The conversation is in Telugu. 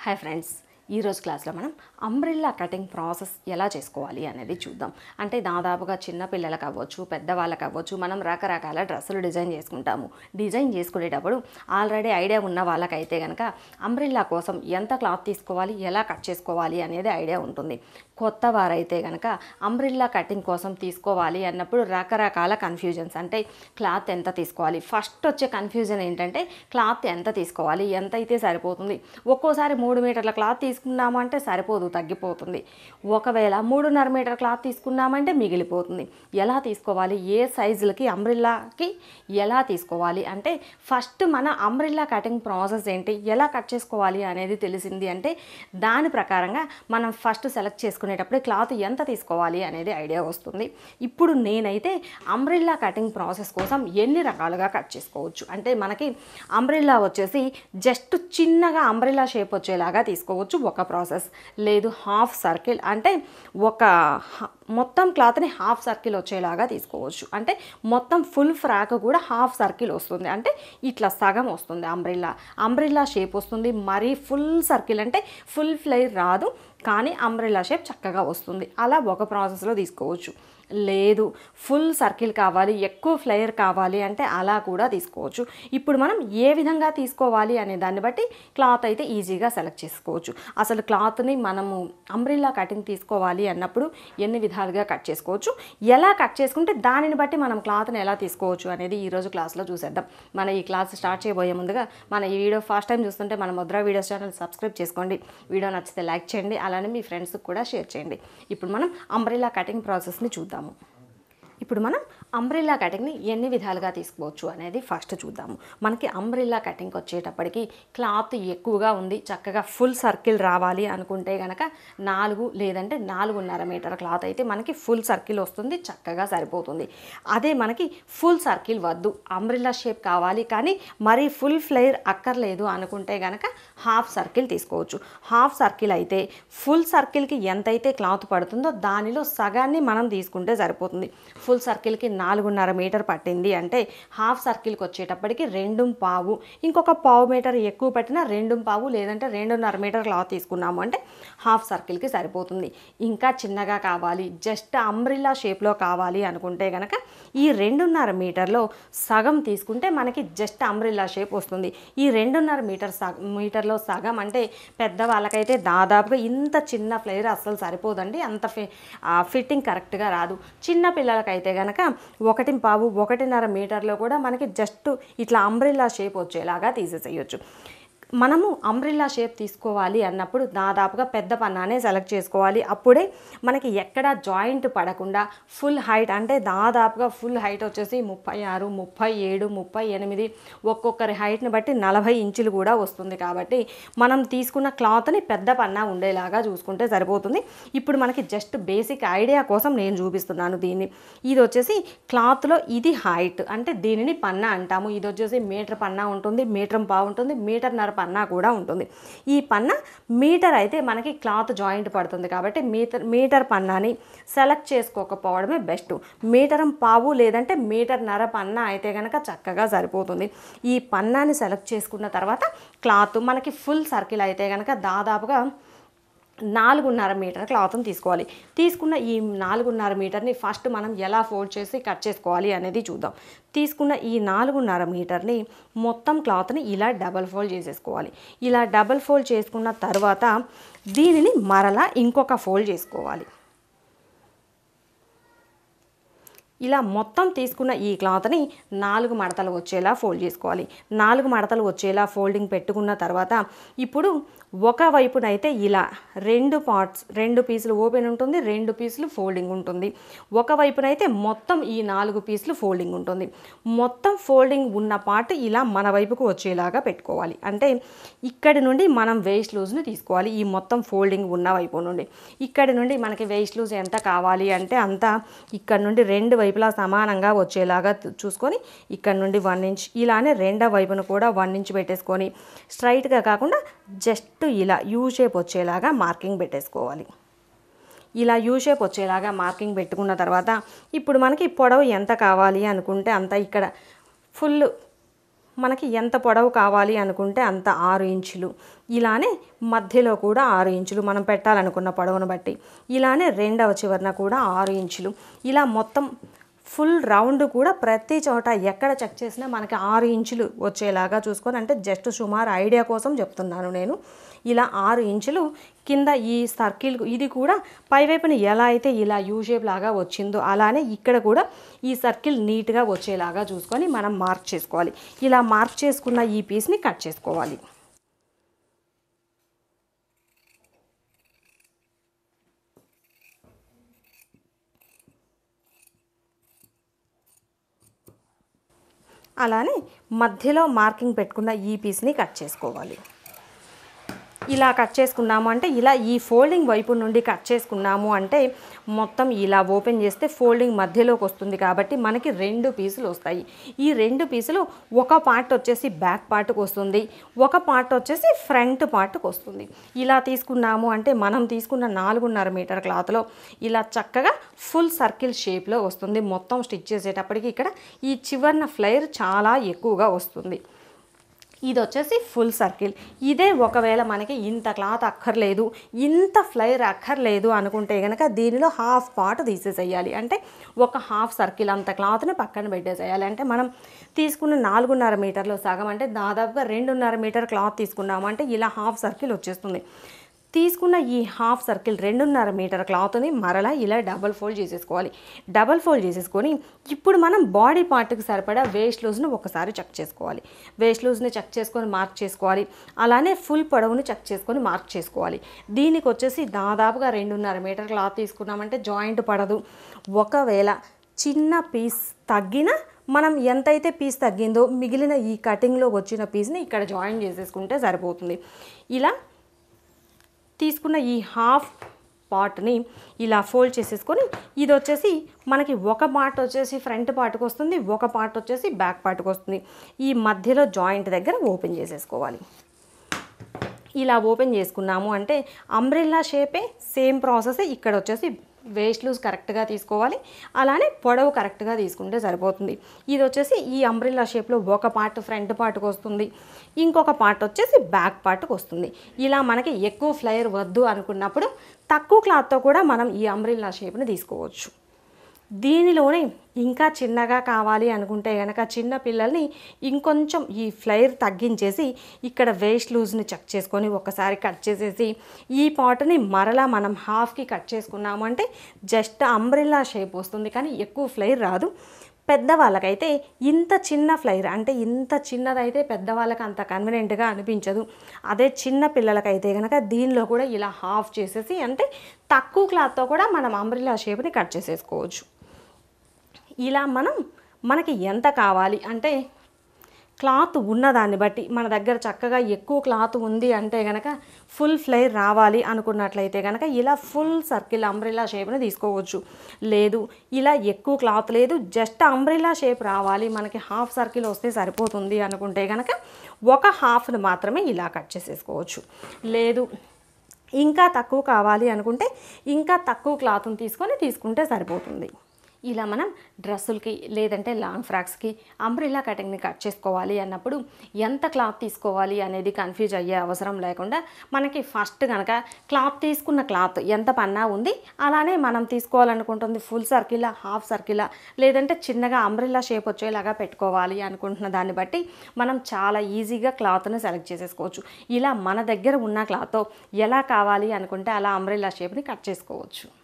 హాయ్ ఫ్రెండ్స్ ఈరోజు క్లాస్లో మనం అంబ్రిల్లా కటింగ్ ప్రాసెస్ ఎలా చేసుకోవాలి అనేది చూద్దాం అంటే దాదాపుగా చిన్న పిల్లలకు అవ్వచ్చు పెద్దవాళ్ళకి అవ్వచ్చు మనం రకరకాల డ్రెస్సులు డిజైన్ చేసుకుంటాము డిజైన్ చేసుకునేటప్పుడు ఆల్రెడీ ఐడియా ఉన్న వాళ్ళకైతే కనుక అంబ్రిల్లా కోసం ఎంత క్లాత్ తీసుకోవాలి ఎలా కట్ చేసుకోవాలి అనేది ఐడియా ఉంటుంది కొత్త వారైతే కనుక అంబ్రిల్లా కటింగ్ కోసం తీసుకోవాలి అన్నప్పుడు రకరకాల కన్ఫ్యూజన్స్ అంటే క్లాత్ ఎంత తీసుకోవాలి ఫస్ట్ వచ్చే కన్ఫ్యూజన్ ఏంటంటే క్లాత్ ఎంత తీసుకోవాలి ఎంత అయితే సరిపోతుంది ఒక్కోసారి మూడు మీటర్ల క్లాత్ తీసుకున్నామంటే సరిపోదు తగ్గిపోతుంది ఒకవేళ మూడున్నర మీటర్ క్లాత్ తీసుకున్నామంటే మిగిలిపోతుంది ఎలా తీసుకోవాలి ఏ సైజులకి అంబ్రిల్లాకి ఎలా తీసుకోవాలి అంటే ఫస్ట్ మన అంబ్రిల్లా కటింగ్ ప్రాసెస్ ఏంటి ఎలా కట్ చేసుకోవాలి అనేది తెలిసింది అంటే దాని ప్రకారంగా మనం ఫస్ట్ సెలెక్ట్ చేసుకునేటప్పుడు క్లాత్ ఎంత తీసుకోవాలి అనేది ఐడియా వస్తుంది ఇప్పుడు నేనైతే అంబ్రిల్లా కటింగ్ ప్రాసెస్ కోసం ఎన్ని రకాలుగా కట్ చేసుకోవచ్చు అంటే మనకి అంబ్రిల్లా వచ్చేసి జస్ట్ చిన్నగా అంబ్రిల్లా షేప్ వచ్చేలాగా తీసుకోవచ్చు ఒక ప్రాసెస్ లేదు హాఫ్ సర్కిల్ అంటే ఒక హ- మొత్తం క్లాత్ని హాఫ్ సర్కిల్ వచ్చేలాగా తీసుకోవచ్చు అంటే మొత్తం ఫుల్ ఫ్రాక్ కూడా హాఫ్ సర్కిల్ వస్తుంది అంటే ఇట్లా సగం వస్తుంది అంబ్రిల్లా అంబ్రిల్లా షేప్ వస్తుంది మరీ ఫుల్ సర్కిల్ అంటే ఫుల్ ఫ్లైర్ రాదు కానీ అంబ్రిల్లా షేప్ చక్కగా వస్తుంది అలా ఒక ప్రాసెస్లో తీసుకోవచ్చు లేదు ఫుల్ సర్కిల్ కావాలి ఎక్కువ ఫ్లేయర్ కావాలి అంటే అలా కూడా తీసుకోవచ్చు ఇప్పుడు మనం ఏ విధంగా తీసుకోవాలి అనే దాన్ని బట్టి క్లాత్ అయితే ఈజీగా సెలెక్ట్ చేసుకోవచ్చు అసలు క్లాత్ని మనము అంబ్రిల్లా కటింగ్ తీసుకోవాలి అన్నప్పుడు ఎన్ని విధాలుగా కట్ చేసుకోవచ్చు ఎలా కట్ చేసుకుంటే దానిని బట్టి మనం క్లాత్ని ఎలా తీసుకోవచ్చు అనేది ఈరోజు క్లాస్లో చూసేద్దాం మన ఈ క్లాస్ స్టార్ట్ చేయబోయే ముందుగా మన ఈ వీడియో ఫస్ట్ టైం చూస్తుంటే మన ముద్ర వీడియోస్ ఛానల్ సబ్స్క్రైబ్ చేసుకోండి వీడియో నచ్చితే లైక్ చేయండి అలానే మీ ఫ్రెండ్స్కి కూడా షేర్ చేయండి ఇప్పుడు మనం అంబ్రిల్లా కటింగ్ ప్రాసెస్ని చూద్దాము ఇప్పుడు మనం అంబ్రిల్లా కటింగ్ని ఎన్ని విధాలుగా తీసుకోవచ్చు అనేది ఫస్ట్ చూద్దాము మనకి అంబ్రిల్లా కటింగ్కి వచ్చేటప్పటికి క్లాత్ ఎక్కువగా ఉంది చక్కగా ఫుల్ సర్కిల్ రావాలి అనుకుంటే కనుక నాలుగు లేదంటే నాలుగున్నర మీటర్ క్లాత్ అయితే మనకి ఫుల్ సర్కిల్ వస్తుంది చక్కగా సరిపోతుంది అదే మనకి ఫుల్ సర్కిల్ వద్దు అంబ్రిల్లా షేప్ కావాలి కానీ మరీ ఫుల్ ఫ్లేర్ అక్కర్లేదు అనుకుంటే కనుక హాఫ్ సర్కిల్ తీసుకోవచ్చు హాఫ్ సర్కిల్ అయితే ఫుల్ సర్కిల్కి ఎంతైతే క్లాత్ పడుతుందో దానిలో సగాన్ని మనం తీసుకుంటే సరిపోతుంది ఫుల్ సర్కిల్కి నాలుగున్నర మీటర్ పట్టింది అంటే హాఫ్ సర్కిల్కి వచ్చేటప్పటికి రెండు పావు ఇంకొక పావు మీటర్ ఎక్కువ పట్టినా రెండు పావు లేదంటే రెండున్నర మీటర్ క్లాత్ తీసుకున్నాము అంటే హాఫ్ సర్కిల్కి సరిపోతుంది ఇంకా చిన్నగా కావాలి జస్ట్ అంబ్రిల్లా షేప్లో కావాలి అనుకుంటే కనుక ఈ రెండున్నర మీటర్లో సగం తీసుకుంటే మనకి జస్ట్ అంబ్రిల్లా షేప్ వస్తుంది ఈ రెండున్నర మీటర్ సగ మీటర్లో సగం అంటే పెద్ద వాళ్ళకైతే దాదాపుగా ఇంత చిన్న ఫ్లేర్ అస్సలు సరిపోదండి అంత ఫి ఆ ఫిట్టింగ్ కరెక్ట్గా రాదు చిన్న పిల్లలకైతే కనుక ఒకటి పావు ఒకటిన్నర మీటర్లో కూడా మనకి జస్ట్ ఇట్లా అంబ్రిల్లా షేప్ వచ్చేలాగా తీసేసేయచ్చు మనము అంబ్రిల్లా షేప్ తీసుకోవాలి అన్నప్పుడు దాదాపుగా పెద్ద పన్నానే సెలెక్ట్ చేసుకోవాలి అప్పుడే మనకి ఎక్కడ జాయింట్ పడకుండా ఫుల్ హైట్ అంటే దాదాపుగా ఫుల్ హైట్ వచ్చేసి ముప్పై ఆరు ముప్పై ఏడు ముప్పై ఎనిమిది ఒక్కొక్కరి హైట్ని బట్టి నలభై ఇంచులు కూడా వస్తుంది కాబట్టి మనం తీసుకున్న క్లాత్ని పెద్ద పన్నా ఉండేలాగా చూసుకుంటే సరిపోతుంది ఇప్పుడు మనకి జస్ట్ బేసిక్ ఐడియా కోసం నేను చూపిస్తున్నాను దీన్ని ఇది వచ్చేసి క్లాత్లో ఇది హైట్ అంటే దీనిని పన్నా అంటాము ఇది వచ్చేసి మీటర్ పన్నా ఉంటుంది మీటర్ పావు ఉంటుంది మీటర్న్నర పన్నా కూడా ఉంటుంది ఈ పన్నా మీటర్ అయితే మనకి క్లాత్ జాయింట్ పడుతుంది కాబట్టి మీటర్ మీటర్ పన్నాని సెలెక్ట్ చేసుకోకపోవడమే బెస్ట్ మీటరం పావు లేదంటే మీటర్న్నర పన్నా అయితే కనుక చక్కగా సరిపోతుంది ఈ పన్నాని సెలెక్ట్ చేసుకున్న తర్వాత క్లాత్ మనకి ఫుల్ సర్కిల్ అయితే కనుక దాదాపుగా నాలుగున్నర మీటర్ క్లాత్ని తీసుకోవాలి తీసుకున్న ఈ నాలుగున్నర మీటర్ని ఫస్ట్ మనం ఎలా ఫోల్డ్ చేసి కట్ చేసుకోవాలి అనేది చూద్దాం తీసుకున్న ఈ నాలుగున్నర మీటర్ని మొత్తం క్లాత్ని ఇలా డబల్ ఫోల్డ్ చేసేసుకోవాలి ఇలా డబల్ ఫోల్డ్ చేసుకున్న తర్వాత దీనిని మరలా ఇంకొక ఫోల్డ్ చేసుకోవాలి ఇలా మొత్తం తీసుకున్న ఈ క్లాత్ని నాలుగు మడతలు వచ్చేలా ఫోల్డ్ చేసుకోవాలి నాలుగు మడతలు వచ్చేలా ఫోల్డింగ్ పెట్టుకున్న తర్వాత ఇప్పుడు ఒక వైపునైతే ఇలా రెండు పార్ట్స్ రెండు పీసులు ఓపెన్ ఉంటుంది రెండు పీసులు ఫోల్డింగ్ ఉంటుంది ఒక వైపునైతే మొత్తం ఈ నాలుగు పీసులు ఫోల్డింగ్ ఉంటుంది మొత్తం ఫోల్డింగ్ ఉన్న పార్ట్ ఇలా మన వైపుకు వచ్చేలాగా పెట్టుకోవాలి అంటే ఇక్కడి నుండి మనం వేస్ట్ లూజ్ని తీసుకోవాలి ఈ మొత్తం ఫోల్డింగ్ ఉన్న వైపు నుండి ఇక్కడి నుండి మనకి వేస్ట్ లూజ్ ఎంత కావాలి అంటే అంతా ఇక్కడ నుండి రెండు వైపులా సమానంగా వచ్చేలాగా తు- చూసుకొని ఇక్కడ నుండి వన్ ఇంచ్ ఇలానే రెండో వైపున కూడా వన్ ఇంచ్ పెట్టేసుకొని స్ట్రైట్గా కాకుండా జస్ట్ ఇలా యూ షేప్ వచ్చేలాగా మార్కింగ్ పెట్టేసుకోవాలి ఇలా యూ షేప్ వచ్చేలాగా మార్కింగ్ పెట్టుకున్న తర్వాత ఇప్పుడు మనకి పొడవు ఎంత కావాలి అనుకుంటే అంత ఇక్కడ ఫుల్ మనకి ఎంత పొడవు కావాలి అనుకుంటే అంత ఆరు ఇంచులు ఇలానే మధ్యలో కూడా ఆరు ఇంచులు మనం పెట్టాలనుకున్న పొడవును బట్టి ఇలానే రెండవ చివరన కూడా ఆరు ఇంచులు ఇలా మొత్తం ఫుల్ రౌండ్ కూడా ప్రతి చోట ఎక్కడ చెక్ చేసినా మనకి ఆరు ఇంచులు వచ్చేలాగా చూసుకొని అంటే జస్ట్ సుమారు ఐడియా కోసం చెప్తున్నాను నేను ఇలా ఆరు ఇంచులు కింద ఈ సర్కిల్ ఇది కూడా పైవైపున ఎలా అయితే ఇలా యూ షేప్ లాగా వచ్చిందో అలానే ఇక్కడ కూడా ఈ సర్కిల్ నీట్గా వచ్చేలాగా చూసుకొని మనం మార్క్ చేసుకోవాలి ఇలా మార్క్ చేసుకున్న ఈ పీస్ని కట్ చేసుకోవాలి అలానే మధ్యలో మార్కింగ్ పెట్టుకున్న ఈ పీస్ని కట్ చేసుకోవాలి ఇలా కట్ చేసుకున్నాము అంటే ఇలా ఈ ఫోల్డింగ్ వైపు నుండి కట్ చేసుకున్నాము అంటే మొత్తం ఇలా ఓపెన్ చేస్తే ఫోల్డింగ్ మధ్యలోకి వస్తుంది కాబట్టి మనకి రెండు పీసులు వస్తాయి ఈ రెండు పీసులు ఒక పార్ట్ వచ్చేసి బ్యాక్ పార్ట్కి వస్తుంది ఒక పార్ట్ వచ్చేసి ఫ్రంట్ పార్ట్కి వస్తుంది ఇలా తీసుకున్నాము అంటే మనం తీసుకున్న నాలుగున్నర మీటర్ క్లాత్లో ఇలా చక్కగా ఫుల్ సర్కిల్ షేప్లో వస్తుంది మొత్తం స్టిచ్ చేసేటప్పటికి ఇక్కడ ఈ చివరన ఫ్లైర్ చాలా ఎక్కువగా వస్తుంది ఇది వచ్చేసి ఫుల్ సర్కిల్ ఇదే ఒకవేళ మనకి ఇంత క్లాత్ అక్కర్లేదు ఇంత ఫ్లైర్ అక్కర్లేదు అనుకుంటే కనుక దీనిలో హాఫ్ పార్ట్ తీసేసేయాలి అంటే ఒక హాఫ్ సర్కిల్ అంత క్లాత్ని పక్కన పెట్టేసేయాలి అంటే మనం తీసుకున్న నాలుగున్నర మీటర్లో సగం అంటే దాదాపుగా రెండున్నర మీటర్ క్లాత్ తీసుకున్నాము అంటే ఇలా హాఫ్ సర్కిల్ వచ్చేస్తుంది తీసుకున్న ఈ హాఫ్ సర్కిల్ రెండున్నర మీటర్ క్లాత్ని మరలా ఇలా డబల్ ఫోల్డ్ చేసేసుకోవాలి డబల్ ఫోల్డ్ చేసేసుకొని ఇప్పుడు మనం బాడీ పార్ట్కి సరిపడా వేస్ట్ లూజ్ని ఒకసారి చెక్ చేసుకోవాలి వేస్ట్ లూజ్ని చెక్ చేసుకొని మార్క్ చేసుకోవాలి అలానే ఫుల్ పొడవుని చెక్ చేసుకొని మార్క్ చేసుకోవాలి దీనికి వచ్చేసి దాదాపుగా రెండున్నర మీటర్ క్లాత్ తీసుకున్నామంటే జాయింట్ పడదు ఒకవేళ చిన్న పీస్ తగ్గిన మనం ఎంతైతే పీస్ తగ్గిందో మిగిలిన ఈ కటింగ్లో వచ్చిన పీస్ని ఇక్కడ జాయిన్ చేసేసుకుంటే సరిపోతుంది ఇలా తీసుకున్న ఈ హాఫ్ పార్ట్ని ఇలా ఫోల్డ్ చేసేసుకొని ఇది వచ్చేసి మనకి ఒక పార్ట్ వచ్చేసి ఫ్రంట్ పార్ట్కి వస్తుంది ఒక పార్ట్ వచ్చేసి బ్యాక్ పార్ట్కి వస్తుంది ఈ మధ్యలో జాయింట్ దగ్గర ఓపెన్ చేసేసుకోవాలి ఇలా ఓపెన్ చేసుకున్నాము అంటే అంబ్రెల్లా షేపే సేమ్ ప్రాసెస్ ఇక్కడ వచ్చేసి వేస్ట్ లూజ్ కరెక్ట్గా తీసుకోవాలి అలానే పొడవు కరెక్ట్గా తీసుకుంటే సరిపోతుంది ఇది వచ్చేసి ఈ అంబ్రెల్లా షేప్లో ఒక పార్ట్ ఫ్రంట్ పార్ట్కి వస్తుంది ఇంకొక పార్ట్ వచ్చేసి బ్యాక్ పార్ట్కి వస్తుంది ఇలా మనకి ఎక్కువ ఫ్లైర్ వద్దు అనుకున్నప్పుడు తక్కువ క్లాత్తో కూడా మనం ఈ అంబ్రెల్లా షేప్ని తీసుకోవచ్చు దీనిలోనే ఇంకా చిన్నగా కావాలి అనుకుంటే కనుక చిన్న పిల్లల్ని ఇంకొంచెం ఈ ఫ్లైర్ తగ్గించేసి ఇక్కడ వేస్ట్ లూజ్ని చెక్ చేసుకొని ఒకసారి కట్ చేసేసి ఈ పాట్ని మరలా మనం హాఫ్కి కట్ చేసుకున్నాము అంటే జస్ట్ అంబ్రెల్లా షేప్ వస్తుంది కానీ ఎక్కువ ఫ్లైర్ రాదు పెద్దవాళ్ళకైతే ఇంత చిన్న ఫ్లైర్ అంటే ఇంత చిన్నదైతే పెద్దవాళ్ళకి అంత కన్వీనియంట్గా అనిపించదు అదే చిన్న పిల్లలకైతే కనుక దీనిలో కూడా ఇలా హాఫ్ చేసేసి అంటే తక్కువ క్లాత్తో కూడా మనం అంబ్రిల్లా షేప్ని కట్ చేసేసుకోవచ్చు ఇలా మనం మనకి ఎంత కావాలి అంటే క్లాత్ ఉన్నదాన్ని బట్టి మన దగ్గర చక్కగా ఎక్కువ క్లాత్ ఉంది అంటే కనుక ఫుల్ ఫ్లేర్ రావాలి అనుకున్నట్లయితే కనుక ఇలా ఫుల్ సర్కిల్ అంబ్రిల్లా షేప్ని తీసుకోవచ్చు లేదు ఇలా ఎక్కువ క్లాత్ లేదు జస్ట్ అంబ్రిల్లా షేప్ రావాలి మనకి హాఫ్ సర్కిల్ వస్తే సరిపోతుంది అనుకుంటే కనుక ఒక హాఫ్ని మాత్రమే ఇలా కట్ చేసేసుకోవచ్చు లేదు ఇంకా తక్కువ కావాలి అనుకుంటే ఇంకా తక్కువ క్లాత్ని తీసుకొని తీసుకుంటే సరిపోతుంది ఇలా మనం డ్రెస్సులకి లేదంటే లాంగ్ ఫ్రాక్స్కి అంబ్రిల్లా కటింగ్ని కట్ చేసుకోవాలి అన్నప్పుడు ఎంత క్లాత్ తీసుకోవాలి అనేది కన్ఫ్యూజ్ అయ్యే అవసరం లేకుండా మనకి ఫస్ట్ కనుక క్లాత్ తీసుకున్న క్లాత్ ఎంత పన్నా ఉంది అలానే మనం తీసుకోవాలనుకుంటుంది ఫుల్ సర్కిలా హాఫ్ సర్కిలా లేదంటే చిన్నగా అంబ్రిల్లా షేప్ వచ్చేలాగా పెట్టుకోవాలి అనుకుంటున్న దాన్ని బట్టి మనం చాలా ఈజీగా క్లాత్ని సెలెక్ట్ చేసేసుకోవచ్చు ఇలా మన దగ్గర ఉన్న క్లాత్తో ఎలా కావాలి అనుకుంటే అలా అంబ్రిల్లా షేప్ని కట్ చేసుకోవచ్చు